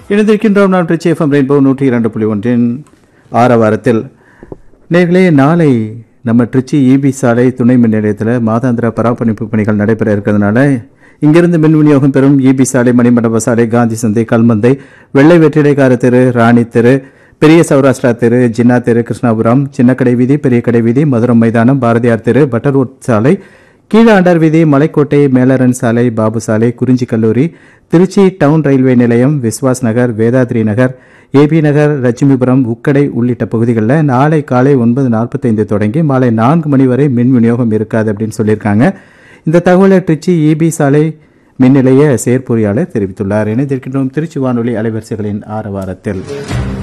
இணைந்திருக்கின்றோம் நாம் Trichy FM rainbow நூற்றி இரண்டு புள்ளி ஒன்றின் ஆரவாரத்தில் நேர்களே நாளை நம்ம ட்ரிச்சி இபி சாலை துணை மின் நிலையத்தில் மாதாந்திர பராமரிப்பு பணிகள் நடைபெற இருக்கிறதுனால இங்கிருந்து மின் விநியோகம் பெறும் இபி சாலை மணிமண்டப சாலை காந்தி சந்தை கல்மந்தை வெள்ளை வெற்றிலைக்கார தெரு ராணி தெரு பெரிய சௌராஷ்டிரா தெரு ஜின்னா தெரு கிருஷ்ணாபுரம் சின்னக்கடை வீதி பெரிய கடை வீதி மதுரம் மைதானம் பாரதியார் தெரு பட்டர்வுட் சாலை கீழாண்டார் வீதி மலைக்கோட்டை மேலரன் சாலை பாபு சாலை குறிஞ்சி கல்லூரி திருச்சி டவுன் ரயில்வே நிலையம் விஸ்வாஸ் நகர் வேதாத்ரி நகர் ஏபி நகர் லட்சுமிபுரம் உக்கடை உள்ளிட்ட பகுதிகளில் நாளை காலை ஒன்பது நாற்பத்தைந்து தொடங்கி மாலை நான்கு மணி வரை மின் விநியோகம் இருக்காது அப்படின்னு சொல்லியிருக்காங்க இந்த தகவலை திருச்சி இபி சாலை மின் நிலைய செயற்பொறியாளர் தெரிவித்துள்ளார் இணைந்திருக்கின்றோம் திருச்சி வானொலி அலைவரிசைகளின் ஆரவாரத்தில்